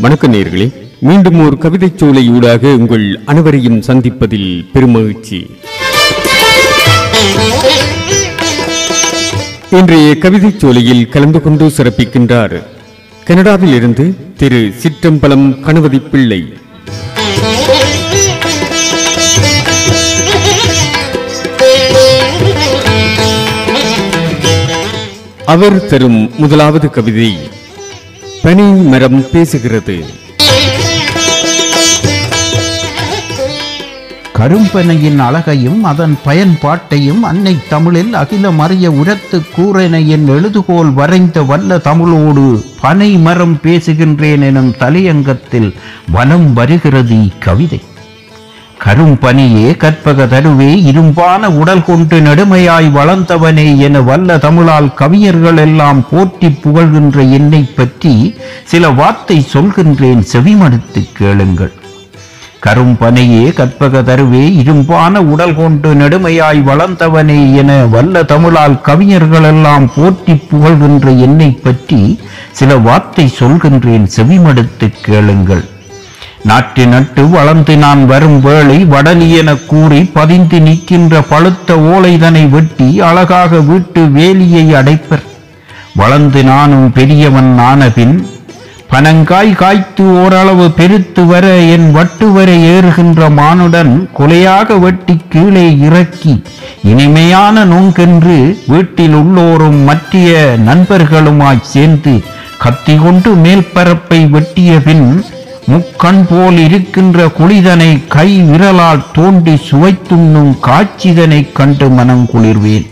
வணக்க நேர்களே மீண்டும் ஒரு கவிதை சோலையூடாக உங்கள் அனைவரையும் சந்திப்பதில் பெருமகிழ்ச்சி இன்றைய கவிதை சோலையில் கலந்து கொண்டு சிறப்பிக்கின்றார் கனடாவில் இருந்து திரு சிற்றம்பலம் கணபதி பிள்ளை அவர் தரும் முதலாவது கவிதை பனி மரம் பேசுகிறது கரும்பனையின் அழகையும் அதன் பயன்பாட்டையும் அன்னை தமிழில் அகிலம் அறிய உரத்து கூறென என் எழுதுகோல் வரைந்த வல்ல தமிழோடு பனை மரம் பேசுகின்றேன் எனும் தலையங்கத்தில் வலம் வருகிறது இக்கவிதை கரும்பனியே கற்பக தருவே இரும்பான உடல் கொண்டு நெடுமையாய் வளர்ந்தவனே என வல்ல தமிழால் கவிஞர்கள் எல்லாம் போற்றி புகழ்கின்ற என்னை பற்றி சில வார்த்தை சொல்கின்றேன் செவிமடுத்து கேளுங்கள் கரும்பனையே கற்பக தருவே இரும்பான உடல் கொண்டு நெடுமையாய் வளர்ந்தவனே என வல்ல தமிழால் கவிஞர்கள் எல்லாம் போற்றி புகழ்கின்ற என்னை பற்றி சில வார்த்தை சொல்கின்றேன் செவிமடுத்து கேளுங்கள் நாட்டு நட்டு வளர்ந்து நான் வரும் வேளை வடலி எனக் கூறி பதிந்து நிற்கின்ற பழுத்த ஓலைதனை வெட்டி அழகாக வீட்டு வேலியை அடைப்பர் வளர்ந்து நானும் பெரியவன் ஆனபின் பனங்காய் காய்த்து ஓரளவு பெருத்து வர என் வட்டு வர ஏறுகின்ற மானுடன் கொலையாக வெட்டி கீழே இறக்கி இனிமையான நோங்கென்று வீட்டில் உள்ளோரும் மற்றிய நண்பர்களுமாய் சேர்ந்து கத்தி கொண்டு மேல் பரப்பை வெட்டிய பின் முக்கண் போல் இருக்கின்ற குளிதனை கை விரலால் தோண்டி சுவைத்துண்ணும் காட்சிதனைக் கண்டு மனம் குளிர்வேன்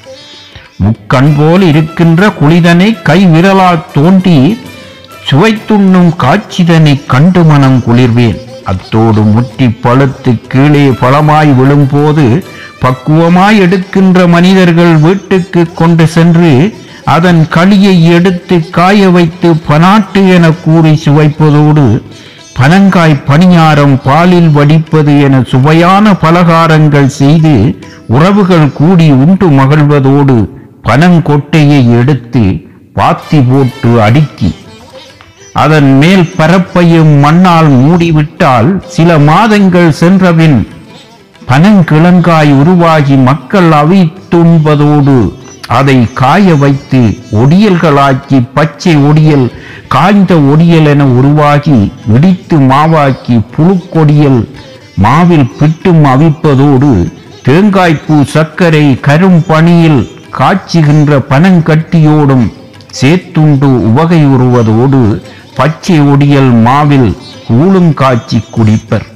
முக்கண் போல் இருக்கின்ற குளிதனை கை விரலால் தோண்டி சுவைத்துண்ணும் காட்சிதனைக் கண்டு மனம் குளிர்வேன் அத்தோடு முற்றி பழுத்து கீழே பழமாய் விழும்போது பக்குவமாய் எடுக்கின்ற மனிதர்கள் வீட்டுக்கு கொண்டு சென்று அதன் களியை எடுத்து காய வைத்து பனாட்டு என கூறி சுவைப்பதோடு பனங்காய் பணியாரம் பாலில் வடிப்பது என சுவையான பலகாரங்கள் செய்து உறவுகள் கூடி உண்டு மகிழ்வதோடு பனங்கொட்டையை எடுத்து பாத்தி போட்டு அடுக்கி அதன் மேல் பரப்பையும் மண்ணால் மூடிவிட்டால் சில மாதங்கள் சென்றபின் பனங்கிழங்காய் உருவாகி மக்கள் அவித்துண்பதோடு அதை காய வைத்து ஒடியல்களாக்கி பச்சை ஒடியல் காய்ந்த ஒடியல் என உருவாகி இடித்து மாவாக்கி புழுக்கொடியல் மாவில் பிட்டும் அவிப்பதோடு தேங்காய்ப்பூ சர்க்கரை கரும் பனியில் காய்ச்சுகின்ற பனங்கட்டியோடும் சேத்துண்டு உவகை உருவதோடு பச்சை ஒடியல் மாவில் கூழும் காய்ச்சி குடிப்பர்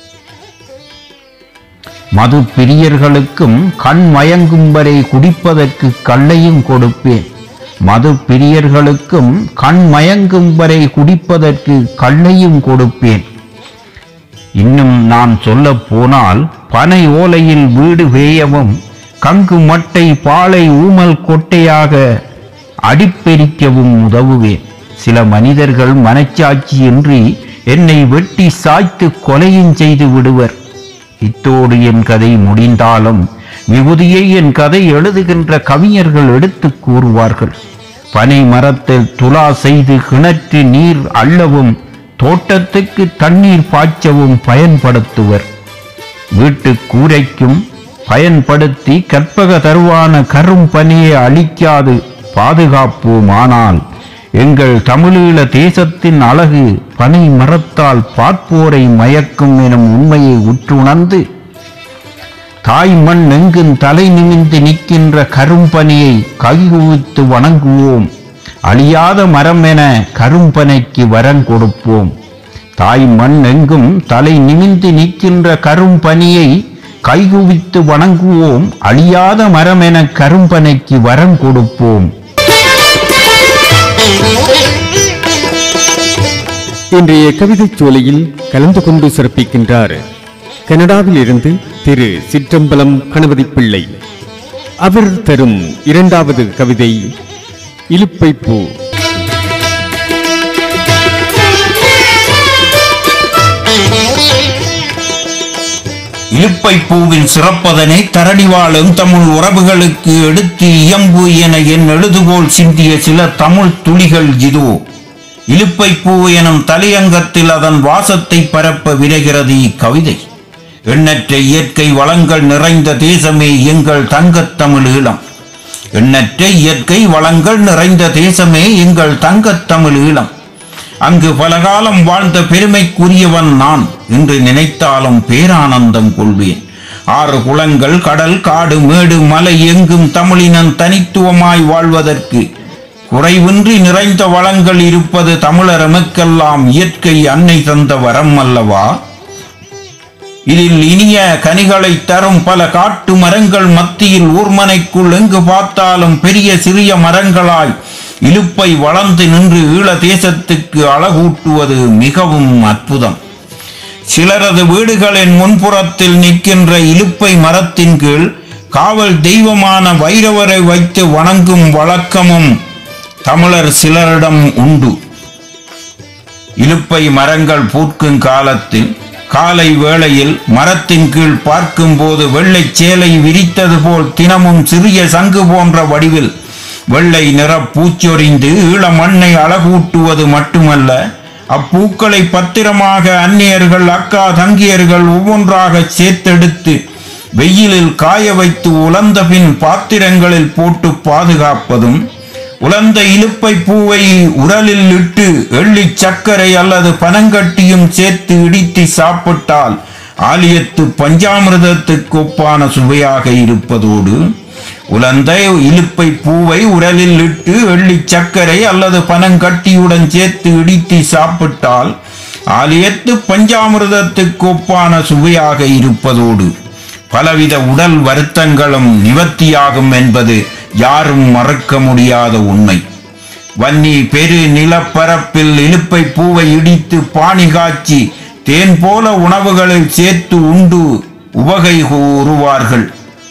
மது பிரியர்களுக்கும் கண் மயங்கும் வரை குடிப்பதற்கு கள்ளையும் கொடுப்பேன் மது பிரியர்களுக்கும் கண் மயங்கும் வரை குடிப்பதற்கு கள்ளையும் கொடுப்பேன் இன்னும் நான் சொல்ல போனால் பனை ஓலையில் வீடு வேயவும் கங்கு மட்டை பாலை ஊமல் கொட்டையாக அடிப்பெரிக்கவும் உதவுவேன் சில மனிதர்கள் மனச்சாட்சியின்றி என்னை வெட்டி சாய்த்து கொலையும் செய்து விடுவர் இத்தோடு என் கதை முடிந்தாலும் விகுதியை என் கதை எழுதுகின்ற கவிஞர்கள் எடுத்துக் கூறுவார்கள் பனை மரத்தில் துலா செய்து கிணற்று நீர் அள்ளவும் தோட்டத்துக்கு தண்ணீர் பாய்ச்சவும் பயன்படுத்துவர் வீட்டு கூரைக்கும் பயன்படுத்தி கற்பக தருவான கரும் பனியை அழிக்காது பாதுகாப்போமானால் எங்கள் தமிழீழ தேசத்தின் அழகு பனை மரத்தால் பார்ப்போரை மயக்கும் எனும் உண்மையை உற்றுணர்ந்து தாய் மண் எங்கும் தலை நிமிந்து நிற்கின்ற கரும்பனியை கைகுவித்து வணங்குவோம் அழியாத மரம் என கரும்பனைக்கு வரம் கொடுப்போம் தாய் மண் எங்கும் தலை நிமிந்து நிற்கின்ற கரும்பனியை கைகுவித்து வணங்குவோம் அழியாத மரம் என கரும்பனைக்கு வரம் கொடுப்போம் இன்றைய கவிதை சோலையில் கலந்து கொண்டு சிறப்பிக்கின்றார் கனடாவில் இருந்து திரு சிற்றம்பலம் கணபதி பிள்ளை அவர் தரும் இரண்டாவது கவிதை இலுப்பை பூ இலுப்பை பூவின் சிறப்பதனை தரணி வாழும் தமிழ் உறவுகளுக்கு எடுத்து இயம்பு என என் எழுதுகோல் சிந்திய சில தமிழ் துளிகள் இதோ இலுப்பை பூ எனும் தலையங்கத்தில் அதன் வாசத்தை பரப்ப விரைகிறது இக்கவிதை எண்ணற்ற இயற்கை வளங்கள் நிறைந்த தேசமே எங்கள் தங்கத் தமிழ் ஈழம் எண்ணற்ற இயற்கை வளங்கள் நிறைந்த தேசமே எங்கள் தங்கத் தமிழ் ஈழம் அங்கு பலகாலம் வாழ்ந்த பெருமைக்குரியவன் நான் என்று நினைத்தாலும் பேரானந்தம் கொள்வேன் ஆறு குளங்கள் கடல் காடு மேடு மலை எங்கும் தமிழினன் தனித்துவமாய் வாழ்வதற்கு குறைவின்றி நிறைந்த வளங்கள் இருப்பது தமிழர் எமக்கெல்லாம் இயற்கை அன்னை தந்த வரம் அல்லவா இதில் இனிய கனிகளை தரும் பல காட்டு மரங்கள் மத்தியில் ஊர்மனைக்குள் எங்கு பார்த்தாலும் பெரிய சிறிய மரங்களாய் இலுப்பை வளர்ந்து நின்று ஈழ தேசத்துக்கு அழகூட்டுவது மிகவும் அற்புதம் சிலரது வீடுகளின் முன்புறத்தில் நிற்கின்ற இலுப்பை மரத்தின் கீழ் காவல் தெய்வமான வைரவரை வைத்து வணங்கும் வழக்கமும் தமிழர் சிலரிடம் உண்டு இலுப்பை மரங்கள் பூக்கும் காலத்தில் காலை வேளையில் மரத்தின் கீழ் பார்க்கும்போது வெள்ளை சேலை விரித்தது போல் தினமும் சிறிய சங்கு போன்ற வடிவில் வெள்ளை நிற பூச்சொரிந்து ஈழ மண்ணை அழகூட்டுவது மட்டுமல்ல அப்பூக்களை பத்திரமாக அந்நியர்கள் அக்கா தங்கியர்கள் ஒவ்வொன்றாக சேர்த்தெடுத்து வெயிலில் காய வைத்து உலர்ந்த பின் பாத்திரங்களில் போட்டு பாதுகாப்பதும் உலர்ந்த இலுப்பை பூவை உரலில் இட்டு எள்ளி சர்க்கரை அல்லது பனங்கட்டியும் சேர்த்து இடித்து சாப்பிட்டால் ஆலியத்து பஞ்சாமிர்தத்துக்கு ஒப்பான சுவையாக இருப்பதோடு உலர்ந்த இலுப்பை பூவை உரலில் இட்டு எள்ளி சர்க்கரை அல்லது பனங்கட்டியுடன் சேர்த்து இடித்து சாப்பிட்டால் ஆலியத்து பஞ்சாமிர்தத்துக்கு ஒப்பான சுவையாக இருப்பதோடு பலவித உடல் வருத்தங்களும் நிவர்த்தியாகும் என்பது யாரும் மறக்க முடியாத உண்மை வன்னி பெரு நிலப்பரப்பில் இலுப்பை பூவை இடித்து பானி காய்ச்சி தேன் போல உணவுகளில் சேர்த்து உண்டு உவகை கூறுவார்கள்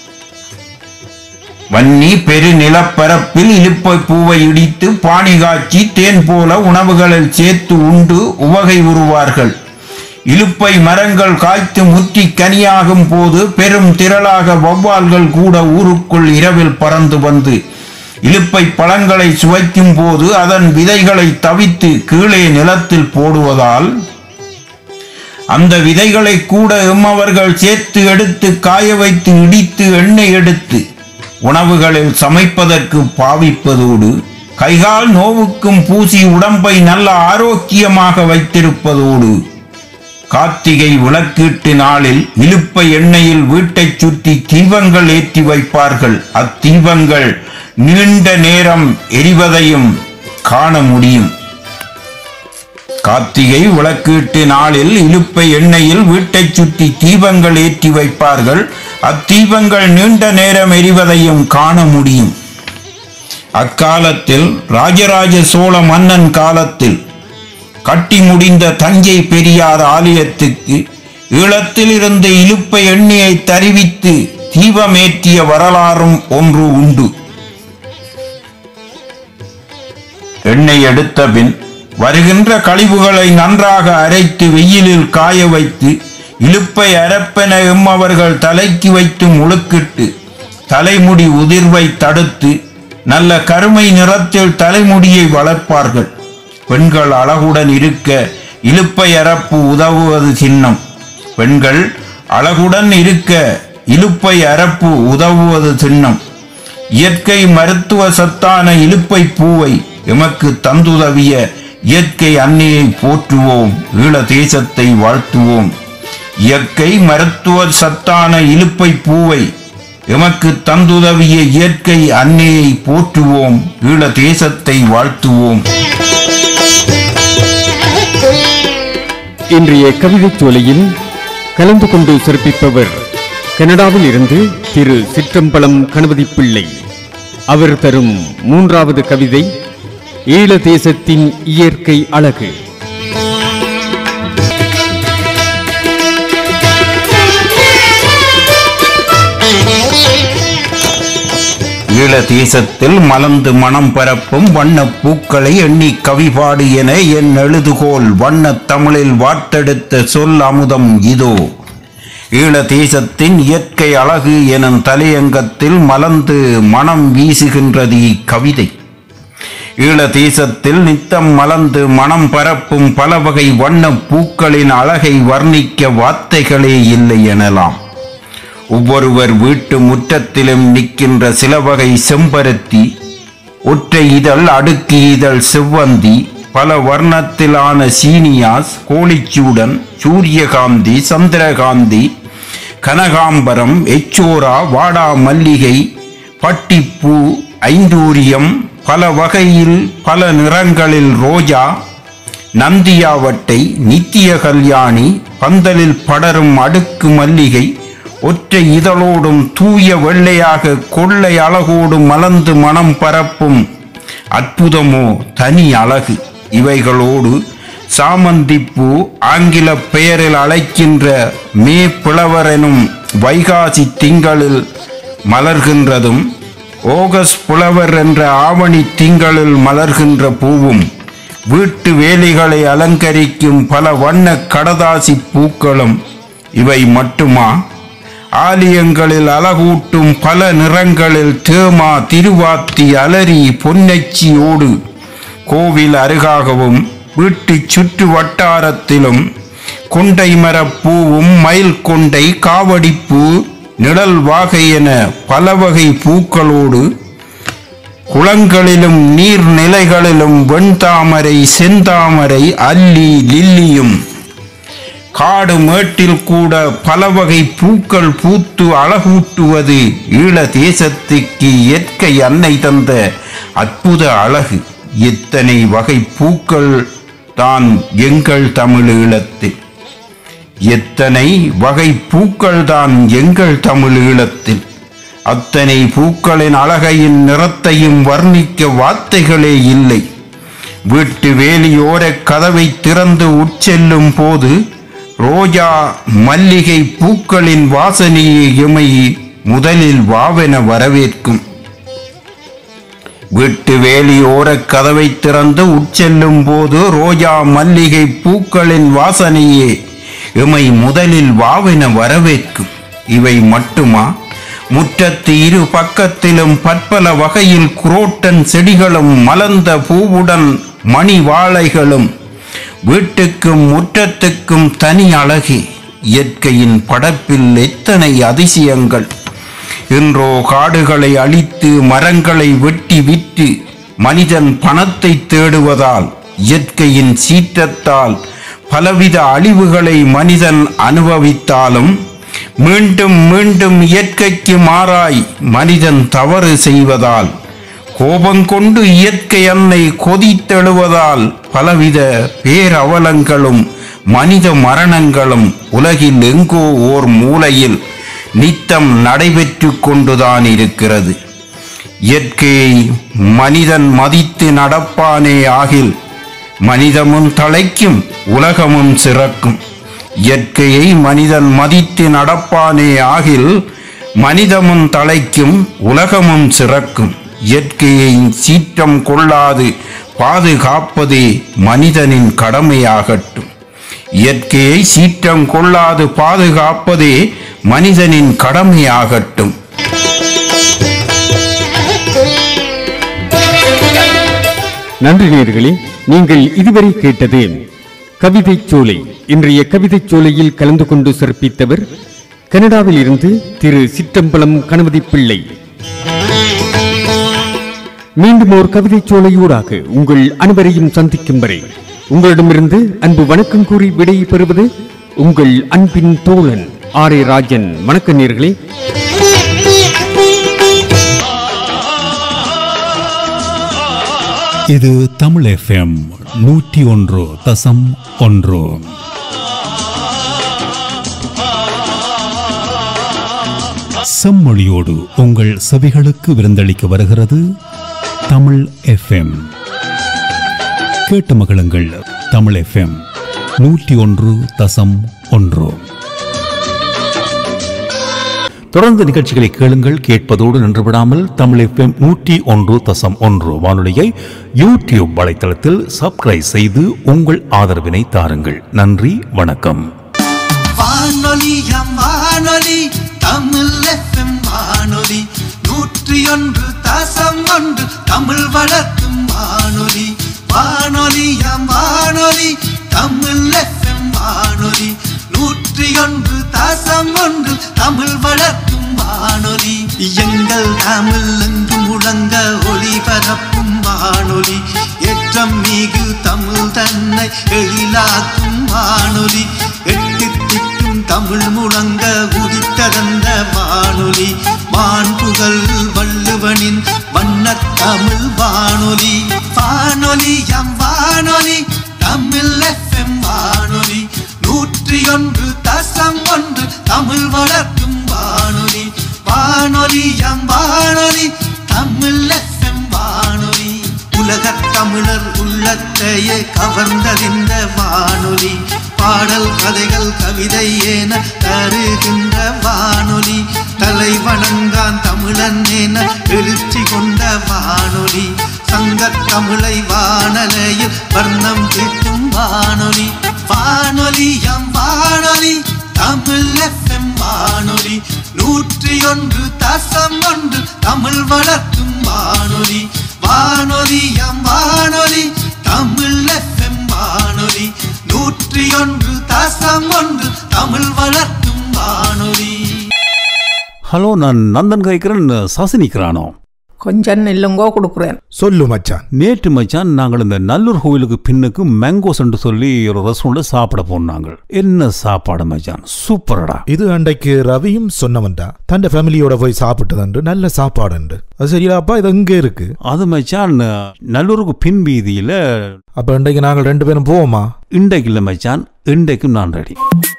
வன்னி பெரு நிலப்பரப்பில் இலுப்பை பூவை இடித்து பானி காய்ச்சி தேன் போல உணவுகளில் சேர்த்து உண்டு உவகை உருவார்கள் இலுப்பை மரங்கள் காய்த்து முற்றி கனியாகும் போது பெரும் திரளாக வௌவால்கள் கூட ஊருக்குள் இரவில் பறந்து வந்து இலுப்பை பழங்களை சுவைக்கும் போது அதன் விதைகளை தவித்து கீழே நிலத்தில் போடுவதால் அந்த விதைகளை கூட எம்மவர்கள் சேர்த்து எடுத்து காய வைத்து இடித்து எண்ணெய் எடுத்து உணவுகளில் சமைப்பதற்கு பாவிப்பதோடு கைகால் நோவுக்கும் பூசி உடம்பை நல்ல ஆரோக்கியமாக வைத்திருப்பதோடு கார்த்திகை விளக்கீட்டு நாளில் இலுப்பை எண்ணெயில் வீட்டைச் சுற்றி தீபங்கள் ஏற்றி வைப்பார்கள் அத்தீபங்கள் நீண்ட நேரம் எரிவதையும் காண முடியும் கார்த்திகை விளக்கீட்டு நாளில் இலுப்பை எண்ணெயில் வீட்டைச் சுற்றி தீபங்கள் ஏற்றி வைப்பார்கள் அத்தீபங்கள் நீண்ட நேரம் எரிவதையும் காண முடியும் அக்காலத்தில் ராஜராஜ சோழ மன்னன் காலத்தில் கட்டி முடிந்த தஞ்சை பெரியார் ஆலயத்துக்கு ஈழத்தில் இருந்து இலுப்பை எண்ணெயை தருவித்து தீபமேற்றிய வரலாறும் ஒன்று உண்டு எண்ணெய் எடுத்த பின் வருகின்ற கழிவுகளை நன்றாக அரைத்து வெயிலில் காய வைத்து இலுப்பை அரப்பென எம்மவர்கள் தலைக்கு வைத்து முழுக்கிட்டு தலைமுடி உதிர்வை தடுத்து நல்ல கருமை நிறத்தில் தலைமுடியை வளர்ப்பார்கள் பெண்கள் அழகுடன் இருக்க இலுப்பை அரப்பு உதவுவது சின்னம் பெண்கள் அழகுடன் இருக்க இலுப்பை அரப்பு உதவுவது சின்னம் இயற்கை மருத்துவ சத்தான இலுப்பை பூவை எமக்கு தந்துதவிய இயற்கை அன்னையை போற்றுவோம் ஈழ தேசத்தை வாழ்த்துவோம் இயற்கை மருத்துவ சத்தான இலுப்பை பூவை எமக்கு தந்துதவிய இயற்கை அன்னையை போற்றுவோம் ஈழ தேசத்தை வாழ்த்துவோம் இன்றைய கவிதைச் சோலையில் கலந்து கொண்டு சிறப்பிப்பவர் கனடாவில் இருந்து திரு சிற்றம்பலம் கணபதி பிள்ளை அவர் தரும் மூன்றாவது கவிதை ஈழ தேசத்தின் இயற்கை அழகு ஈழ தேசத்தில் மலர்ந்து மனம் பரப்பும் வண்ணப் பூக்களை எண்ணி கவிபாடு என என் எழுதுகோல் வண்ணத் தமிழில் வார்த்தெடுத்த சொல் அமுதம் இதோ ஈழ தேசத்தின் இயற்கை அழகு எனும் தலையங்கத்தில் மலர்ந்து மனம் வீசுகின்றது இக்கவிதை ஈழ தேசத்தில் நித்தம் மலர்ந்து மனம் பரப்பும் பல வகை வண்ணப் பூக்களின் அழகை வர்ணிக்க வார்த்தைகளே இல்லை எனலாம் ஒவ்வொருவர் வீட்டு முற்றத்திலும் நிற்கின்ற சில வகை செம்பருத்தி ஒற்றை இதழ் அடுக்கு இதழ் செவ்வந்தி பல வர்ணத்திலான சீனியாஸ் கோழிச்சூடன் சூரியகாந்தி சந்திரகாந்தி கனகாம்பரம் எச்சோரா வாடா மல்லிகை பட்டிப்பூ ஐந்தூரியம் பல வகையில் பல நிறங்களில் ரோஜா நந்தியாவட்டை நித்திய கல்யாணி பந்தலில் படரும் அடுக்கு மல்லிகை ஒற்றை இதழோடும் தூய வெள்ளையாக கொள்ளை அழகோடும் மலர்ந்து மனம் பரப்பும் அற்புதமோ தனி அழகு இவைகளோடு சாமந்திப்பூ ஆங்கில பெயரில் அழைக்கின்ற மே பிளவர் எனும் வைகாசி திங்களில் மலர்கின்றதும் ஓகஸ்ட் புலவர் என்ற ஆவணி திங்களில் மலர்கின்ற பூவும் வீட்டு வேலிகளை அலங்கரிக்கும் பல வண்ண கடதாசி பூக்களும் இவை மட்டுமா ஆலயங்களில் அழகூட்டும் பல நிறங்களில் தேமா திருவாத்தி அலரி பொன்னச்சியோடு கோவில் அருகாகவும் வீட்டு சுற்று வட்டாரத்திலும் கொண்டை மரப்பூவும் மயில் கொண்டை காவடிப்பூ நிழல் வாகை என பல வகை பூக்களோடு குளங்களிலும் நீர்நிலைகளிலும் வெண்தாமரை செந்தாமரை அல்லி லில்லியும் காடு மேட்டில் கூட பல வகை பூக்கள் பூத்து அழகூட்டுவது ஈழ தேசத்துக்கு இயற்கை அன்னை தந்த அற்புத அழகு எத்தனை வகை பூக்கள் தான் எங்கள் தமிழ் ஈழத்தில் எத்தனை வகை பூக்கள் தான் எங்கள் தமிழ் ஈழத்தில் அத்தனை பூக்களின் அழகையும் நிறத்தையும் வர்ணிக்க வார்த்தைகளே இல்லை வீட்டு வேலியோர கதவை திறந்து உட்செல்லும் போது ரோஜா மல்லிகை பூக்களின் வாசனையை எமை முதலில் வாவென வரவேற்கும் வீட்டு வேலியோர கதவை திறந்து உட்செல்லும் போது ரோஜா மல்லிகை பூக்களின் வாசனையே எமை முதலில் வாவென வரவேற்கும் இவை மட்டுமா முற்றத்து இரு பக்கத்திலும் பற்பல வகையில் குரோட்டன் செடிகளும் மலர்ந்த பூவுடன் மணி வாழைகளும் வீட்டுக்கும் முற்றத்துக்கும் தனி அழகே இயற்கையின் படப்பில் எத்தனை அதிசயங்கள் இன்றோ காடுகளை அழித்து மரங்களை வெட்டி விற்று மனிதன் பணத்தை தேடுவதால் இயற்கையின் சீற்றத்தால் பலவித அழிவுகளை மனிதன் அனுபவித்தாலும் மீண்டும் மீண்டும் இயற்கைக்கு மாறாய் மனிதன் தவறு செய்வதால் கோபம் கொண்டு இயற்கை அன்னை கொதித்தெழுவதால் பலவித பேரவலங்களும் மனித மரணங்களும் உலகில் எங்கோ ஓர் மூலையில் நித்தம் நடைபெற்று கொண்டுதான் இருக்கிறது இயற்கையை மனிதன் மதித்து நடப்பானே ஆகில் மனிதமும் தலைக்கும் உலகமும் சிறக்கும் இயற்கையை மனிதன் மதித்து நடப்பானே ஆகில் மனிதமும் தலைக்கும் உலகமும் சிறக்கும் இயற்கையை சீற்றம் கொள்ளாது பாதுகாப்பதே மனிதனின் கடமையாகட்டும் இயற்கையை சீற்றம் கொள்ளாது பாதுகாப்பதே மனிதனின் கடமையாகட்டும் நன்றி நேயர்களே நீங்கள் இதுவரை கேட்டது கவிதை சோலை இன்றைய கவிதை சோலையில் கலந்து கொண்டு சிறப்பித்தவர் கனடாவில் இருந்து திரு சிற்றம்பலம் கணபதி பிள்ளை மீண்டும் ஒரு கவிதை சோலையூடாக உங்கள் அனைவரையும் சந்திக்கும் வரை உங்களிடமிருந்து அன்பு வணக்கம் கூறி விடை பெறுவது உங்கள் அன்பின் தோழன் ஆர் ஏ ராஜன் வணக்க நேயர்களே இது தமிழ் எஃப்எம் நூற்றி ஒன்று தசம் ஒன்று செம்மொழியோடு உங்கள் செவிகளுக்கு விருந்தளிக்க வருகிறது தமிழ் எஃப்எம் கேட்டு மகிழுங்கள் தமிழ் எஃப்எம் நூற்றி ஒன்று தசம் ஒன்று தொடர்ந்து நிகழ்ச்சிகளை கேளுங்கள் கேட்பதோடு நின்றுவிடாமல் தமிழ் எஃப்எம் நூற்றி ஒன்று தசம் ஒன்று வானொலியை யூடியூப் வலைத்தளத்தில் சப்ஸ்கிரைப் செய்து உங்கள் ஆதரவினை தாருங்கள் நன்றி வணக்கம் வானொலியம் வானொலி தமிழ் எஃப்எம் வானொலி நூற்றி ஒன்று தசம் ஒன்று தமிழ் வளர்க்கும் வானொலி வானொலியாம் வானொலி தமிழ் எஃப்எம் வானொலி நூற்றி ஒன்று தசம் ஒன்று தமிழ் வளர்க்கும் வானொலி எங்கள் தமிழ் எங்கும் முழங்க ஒளிபரப்பும் வானொலி ஏற்றம் மிகு தமிழ் தன்னை எழிலாக்கும் வானொலி எட்டு திக்கும் தமிழ் முழங்க உதித்ததந்த வானொலி வான்புகழ் வள்ளுவனின் வண்ணத் தமிழ் வானொலி வானொலி எம் வானொலி தமிழ் எஃப்எம் வானொலி நூற்றி ஒன்று தசம் ஒன்று தமிழ் வளர்க்கும் வானொலி வானொலி எம் வானொலி தமிழ் எஃப்எம் வானொலி உலகத் தமிழர் உள்ளத்தையே கவர்ந்ததிந்த வானொலி பாடல் கதைகள் கவிதை என தருகின்ற வானொலி தலை வணங்கான் தமிழன் என எழுச்சி கொண்ட வானொலி சங்கத் தமிழை வானலையில் வர்ணம் தீட்டும் வானொலி வானொலி எம் வானொலி தமிழ் எஃப்எம் வானொலி நூற்றி ஒன்று தசம் ஒன்று தமிழ் வளர்க்கும் வானொலி வானொலி எம் வானொலி தமிழ் எஃப்எம் வானொலி நூற்றி ஒன்று தசம் ஒன்று தமிழ் வளர்க்கும் வானொலி ஹலோ நான் நந்தன் கேட்கிறேன் சாசினிக்கிறானோ கொஞ்சம் நெல்லுங்கோ கொடுக்குறேன் சொல்லு மச்சான் நேற்று மச்சான் நாங்கள் இந்த நல்லூர் கோவிலுக்கு பின்னுக்கு மேங்கோஸ் என்று சொல்லி ஒரு ரெஸ்டாரண்ட் சாப்பிட போனாங்க என்ன சாப்பாடு மச்சான் சூப்பரடா இது அன்றைக்கு ரவியும் சொன்னவன்டா தன் ஃபேமிலியோட போய் சாப்பிட்டதன்று நல்ல சாப்பாடுண்டு அது சரியாப்பா இது எங்க இருக்கு அது மச்சான் நல்லூருக்கு பின் வீதியில அப்ப இன்றைக்கு நாங்கள் ரெண்டு பேரும் போவோமா இன்றைக்கு இல்லை மச்சான் இன்றைக்கும் நான் ரெடி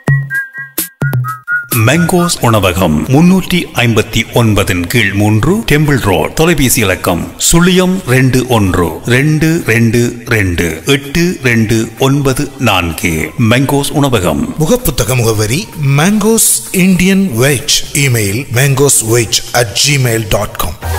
மேங்கோஸ் உணவகம் முன்னூற்றி ஐம்பத்தி ஒன்பதின் கீழ் மூன்று டெம்பிள் ரோட் தொலைபேசி இலக்கம் சுழியம் ரெண்டு ஒன்று ரெண்டு ரெண்டு ரெண்டு எட்டு ரெண்டு ஒன்பது நான்கு மேங்கோஸ் உணவகம் முகப்புத்தக முகவரி Mangoes Indian veg email Mangoes veg at Gmail dot com